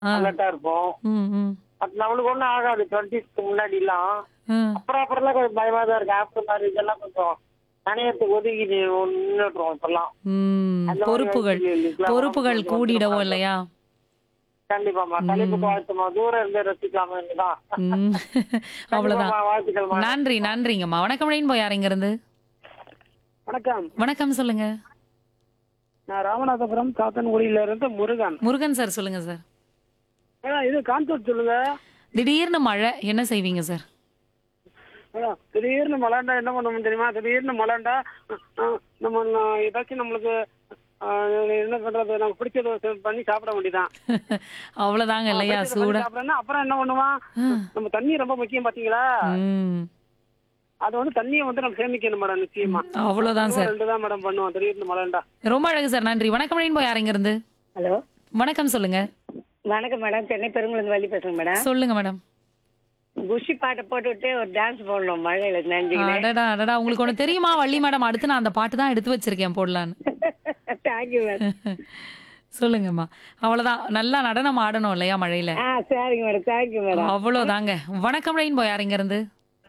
ஆ. அலர்ட்டா இருப்போம் ம் ம் அது நம்மளுக்கு ஒண்ணும் ஆகாது டுவெண்ட்டிஸ்க்கு முன்னாடி எல்லாம் ம். அப்புறம் அப்புறம்லாம் கொஞ்சம் பயமா தான் இருக்கு ஆஃப்டர் மேரேஜ் எல்லாம் கொஞ்சம் நனையத்துக்கு ஒதுக்கி நின்றுட்டுருவோம் இப்பெல்லாம் ம் அந்த மாதிரி பொறுப்புகள் வயசுல பொறுப்புகள் கொஞ்சம் கூடிடவும் கொஞ்சம் இல்லையா கண்டிப்பாமா தலைப்பு வாழ்த்துமா தூரம் இருந்து ரசிக்காம இருந்துதான் ம் அவ்வளவுதான் கண்டிப்பாம்மா, வாழ்த்துக்கள்மா நன்றி நன்றிங்கம்மா வணக்கம் ரெயின்போ யார் இங்க இருந்து வணக்கம் வணக்கம் சொல்லுங்க நான் ராமநாதபுரம் காத்தன்குடியில இருந்து முருகன் முருகன் சார் சொல்லுங்க சார் மேடம் இது கான்செப்ட் சொல்லுங்க திடீர்னு மழை என்ன செய்வீங்க சார் மேடம் திடீர்னு மலாண்டா என்ன பண்ணுவோம் தெரியுமா திடீர்னு மலாண்டா அஹ், நம்ம ந- ஏதாச்சும் நம்மளுக்கு அஹ், என்ன பண்றது நமக்கு பிடிச்சத செ- பண்ணி சாப்பிட வேண்டியதான் அவ்வளவுதாங்க இல்லையா பிடிச்சத பண்ணி சூடா சாப்பிடணும்னா அப்புறம் என்ன பண்ணுவான் நம்ம தண்ணி ரொம்ப முக்கியம் பாத்தீங்களா ம் அது வந்து தண்ணியை வந்து நம்ம சேமிக்கணும் மேடம் நிச்சயமா அவ்வளவுதான் சார் ரெண்டு தான் மேடம் பண்ணுவோம் திடீர்னு மலாண்டா ரொம்ப அழகு சார் நன்றி வணக்கம் ரெயின்போ யார் இங்க இருந்து ஹலோ வணக்கம் சொல்லுங்க வணக்கம் மேடம் சென்னை பெருங்குளந்து வள்ளி பேசுறேன் மேடம் சொல்லுங்க மேடம் குஷி பாட்டை போட்டுவிட்டு ஒரு டான்ஸ் போடணும் மழையில நன்றிங்களே அடடா அடடா உங்களுக்கு ஒண்ணு தெரியுமா வள்ளி மேடம் அடுத்து நான் அந்த பாட்டு தான் எடுத்து வச்சிருக்கேன் போடலான்னு தேங்க்யூ மேடம் சொல்லுங்கம்மா அவ்வளவுதான் நல்லா நடனம் ஆடணும் இல்லையா மழையில ஆ சரிங்க மேடம் தேங்க்யூ மேடம் அவ்வளவுதாங்க வணக்கம் ரெயின்போ யார் இங்க இருந்து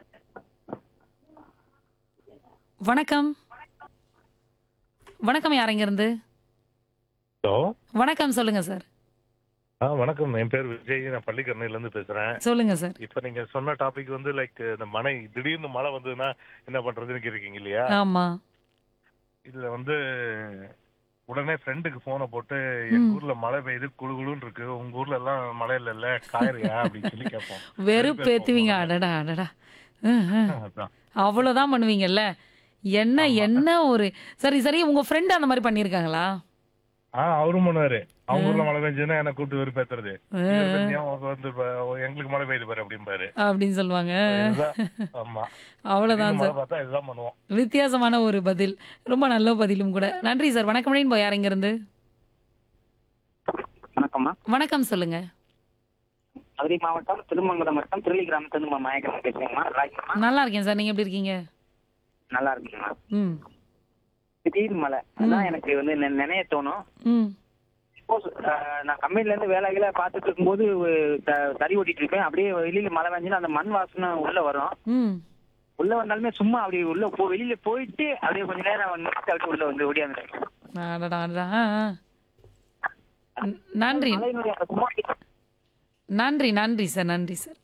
வணக்கம் வணக்கம் யார் இங்க இருந்து ஹலோ வணக்கம் சொல்லுங்க சார் ஆ வணக்கம் என் பேர் விஜய் நான் பள்ளிக்கரணையில இருந்து பேசுறேன் சொல்லுங்க சார் இப்ப நீங்க சொன்ன டாபிக் வந்து லைக் இந்த மழை திடீர்னு மழை வந்ததுன்னா என்ன பண்றதுன்னு கேட்குறீங்க இல்லையா ஆமா இதுல வந்து உடனே ஃப்ரெண்டுக்கு போனை போட்டு எங்க ஊர்ல மழை பெய்யுது குளு குளுன்னு இருக்கு உங்க ஊர்ல எல்லாம் மழை இல்லைல்ல காயறியா அப்படின்னு சொல்லி கேட்போம் வெறுப்பேத்துவீங்க அடடா அடடா ஹம், ஹம். அதான். அவ்வளவுதான் பண்ணுவீங்கல்ல என்ன என்ன ஒரு சரி சரி உங்க ஃப்ரெண்ட் அந்த மாதிரி பண்ணிருக்காங்களா ஆ அவரும் பண்ணுவாரு அவங்க ஊர்ல மழை பெஞ்சதுன்னா என்ன கூப்பிட்டு வெறுப்பேத்துறது இவர் பெஞ்சா அவங்க வந்து இப்ப எங்களுக்கு மழை பெய்யுது பாரு அப்படிம்பாரு அப்படின்னு சொல்லுவாங்க இதுதான் ஆமா அவ்வளவுதான் மழை சார் பார்த்தா இதுதான் பண்ணுவோம் வித்தியாசமான ஒரு பதில் ரொம்ப நல்ல பதிலும் கூட நன்றி சார் வணக்கம் ரெயின்போ யார் இங்க இருந்து வணக்கம்மா வணக்கம் சொல்லுங்க மதுரை மாவட்டம் திருமங்கலம் வட்டம் திருளி கிராமத்துலேருந்து மயக்கம் பேசுறேங்கம்மா நல்லா இருக்கீங்கம்மா நல்லா இருக்கேன் சார் நீங்க எப்படி இருக்கீங்க நல்லா இருக்குங்கம்மா ம் திடீர் மழை அதான் எனக்கு வந்து நெ- நினைய தோணும் ம் சப்போஸ் நான் கம்பெனில இருந்து வேலைகளை பார்த்துட்டு இருக்கும்போது த- தறி ஓட்டிட்டு இருப்பேன் அப்படியே வெளியில மழை பெஞ்சுன்னா அந்த மண் வாசனை உள்ள வரும் ம் உள்ள வந்தாலுமே சும்மா அப்படி உள்ள போ வெளியில போயிட்டு அப்படியே கொஞ்ச நேரம் நிறுத்தி அப்படியே உள்ள வந்து ஓடியாந்துட்டேன் அடடா, அடடா. ஆ, ஆ. ந- நன்றி மழையினுடைய அந்த சும்மா நன்றி நன்றி சார் நன்றி சார்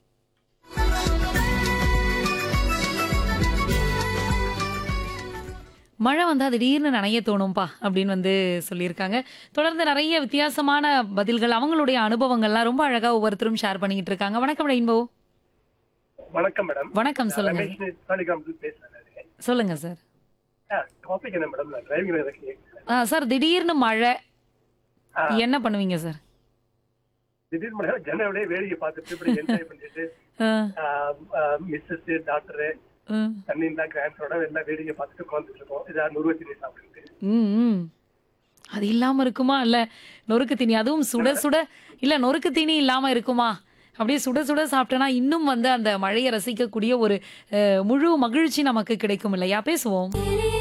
மழை வந்தா திடீர்னு நனைய தோணும்பா அப்படின்னு வந்து சொல்லியிருக்காங்க தொடர்ந்து நிறைய வித்தியாசமான பதில்கள் அவங்களுடைய அனுபவங்கள்லாம் ரொம்ப அழகா ஒவ்வொருத்தரும் ஷேர் பண்ணிக்கிட்டு இருக்காங்க வணக்கம் ரெயின்போ வணக்கம் மேடம் வணக்கம் சொல்லுங்க ரமேஷ் சாலிகிராமத்தில் பேசுறேன் சொல்லுங்க சார் டாபிக் என்ன மேடம் நான் டிரைவிங் இருக்கு ஆ, சார் திடீர்னு மழை என்ன பண்ணுவீங்க சார் திடீர் மழை ஜன்னலுடைய வேடிக்கை பார்த்துட்டு இப்படி என்ஜாய் பண்ணிட்டு ஆ, மிஸ்ஸஸ் டாக்டர் ம், தண்ணிந்தா கிராண்ட்ஸோட எல்லாம் வேடிக்கை பார்த்துட்டு உட்காந்துட்டு இருக்கோம் இதான் நுருவத்தி நீர் சாப்பிட்டு ம், ம். அது இல்லாம இருக்குமா இல்ல நொறுக்கு தீனி அதுவும் சுட சுட இல்ல நொறுக்கு தீனி இல்லாம இருக்குமா அப்படியே சுட சுட சாப்பிட்டோன்னா இன்னும் வந்து அந்த மழையை ரசிக்கக்கூடிய ஒரு அஹ், முழு மகிழ்ச்சி நமக்கு கிடைக்கும் இல்லையா பேசுவோம்